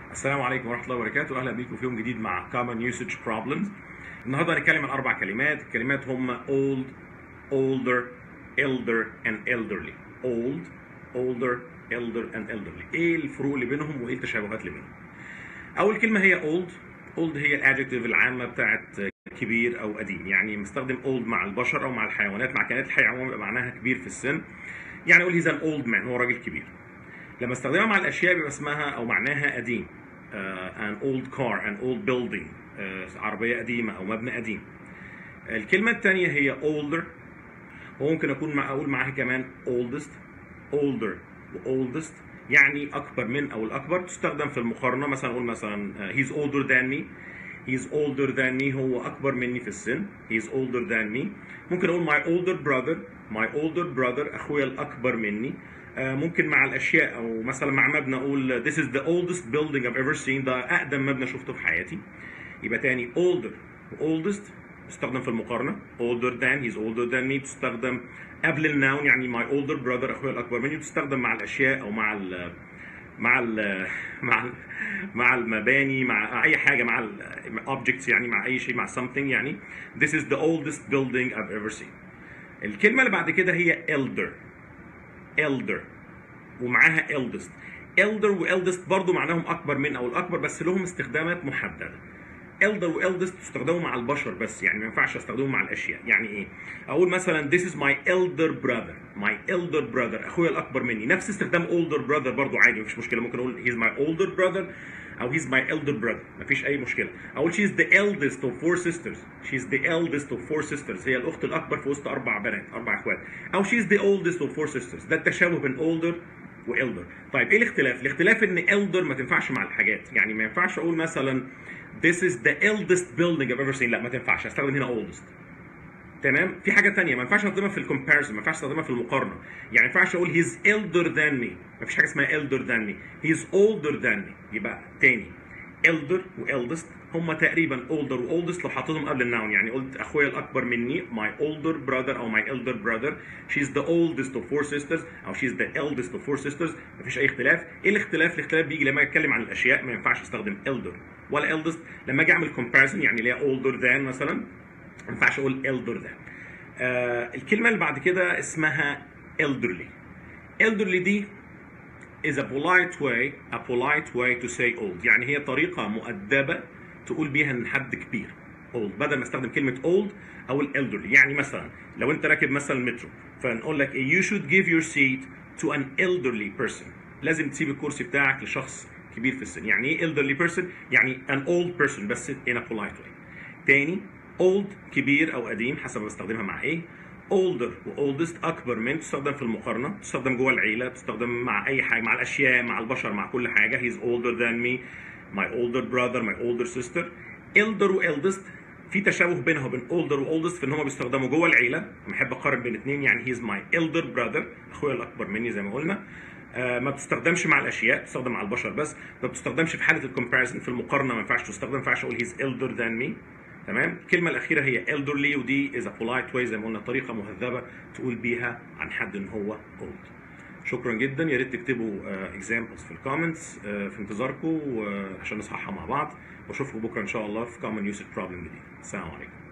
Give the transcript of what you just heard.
السلام عليكم ورحمه الله وبركاته اهلا بيكم في يوم جديد مع common usage problems النهارده هنتكلم عن اربع كلمات الكلمات هم old older elder and elderly old older elder and elderly ايه الفروق اللي بينهم وايه التشابهات اللي بينهم اول كلمه هي old old هي الادجكتيف العامه بتاعت كبير او قديم يعني مستخدم old مع البشر او مع الحيوانات مع كائنات الحيه عموما بيبقى معناها كبير في السن يعني اقول هيز ان اولد مان هو راجل كبير لما استخدمها مع الاشياء بيبقى اسمها او معناها قديم uh, an old car an old building uh, عربيه قديمه او مبنى قديم الكلمه الثانيه هي older وممكن اكون مع اقول معاها كمان oldest older و oldest يعني اكبر من او الاكبر تستخدم في المقارنه مثلا اقول مثلا uh, he's older than me he's older than me هو اكبر مني في السن he's older than me ممكن اقول my older brother my older brother اخويا الاكبر مني آه، ممكن مع الاشياء او مثلا مع مبنى اقول this is the oldest building I've ever seen ده اقدم مبنى شفته في حياتي يبقى تاني older oldest تستخدم في المقارنه older than he's older than me تستخدم قبل الناون يعني my older brother اخويا الاكبر مني تستخدم مع الاشياء او مع ال مع ال مع ال مع المباني مع اي حاجه مع الاوبجكتس يعني مع اي شيء مع something يعني this is the oldest building I've ever seen الكلمه اللي بعد كده هي elder elder ومعاها eldest elder و eldest برضو معناهم اكبر من او الاكبر بس لهم استخدامات محدده elder و eldest تستخدموا مع البشر بس يعني ما ينفعش استخدمهم مع الاشياء يعني ايه اقول مثلا this is my elder brother my elder brother اخويا الاكبر مني نفس استخدام older brother برضو عادي مفيش مشكله ممكن اقول he's my older brother او he's my elder brother مفيش اي مشكله اقول she's the eldest of four sisters she's the eldest of four sisters هي الاخت الاكبر في وسط اربع بنات اربع اخوات او she's the oldest of four sisters ده التشابه بين older والدر طيب ايه الاختلاف الاختلاف ان elder ما تنفعش مع الحاجات يعني ما ينفعش اقول مثلا this is the eldest building I've ever seen لا ما تنفعش استخدم هنا oldest تمام في حاجه ثانيه ما ينفعش استخدمها في الكومباريزون ما ينفعش استخدمها في المقارنه يعني ما ينفعش اقول he's elder than me ما فيش حاجه اسمها elder than me he's older than me يبقى تاني elder و eldest هم تقريبا older و oldest لو حطيتهم قبل الناون يعني قلت اخويا الاكبر مني my older brother او my elder brother she's the oldest of four sisters او she's the eldest of four sisters مفيش اي اختلاف ايه الاختلاف الاختلاف بيجي لما اتكلم عن الاشياء ما ينفعش استخدم elder ولا eldest لما اجي اعمل comparison يعني اللي هي older than مثلا ما ينفعش اقول elder than آه الكلمه اللي بعد كده اسمها elderly elderly دي is a polite way a polite way to say old يعني هي طريقة مؤدبة تقول بيها ان حد كبير old بدل ما استخدم كلمة old او elderly يعني مثلا لو انت راكب مثلا مترو فنقول لك you should give your seat to an elderly person لازم تسيب الكرسي بتاعك لشخص كبير في السن يعني ايه elderly person يعني an old person بس in a polite way تاني old كبير او قديم حسب بستخدمها مع ايه older و oldest اكبر من تستخدم في المقارنه تستخدم جوه العيله تستخدم مع اي حاجه مع الاشياء مع البشر مع كل حاجه he's older than me my older brother my older sister elder و eldest في تشابه بينها وبين older و oldest في ان هم بيستخدموا جوه العيله بحب اقارن بين اثنين يعني he's my elder brother اخويا الاكبر مني زي ما قلنا آه ما بتستخدمش مع الاشياء بتستخدم مع البشر بس ما بتستخدمش في حاله الكومباريزن في المقارنه ما ينفعش تستخدم ما ينفعش اقول he's elder than me تمام الكلمه الاخيره هي elderly ودي is a polite way زي ما قلنا طريقه مهذبه تقول بيها عن حد ان هو old شكرا جدا يا ريت تكتبوا اكزامبلز في الكومنتس في انتظاركم عشان نصححها مع بعض واشوفكم بكره ان شاء الله في common usage problem جديد السلام عليكم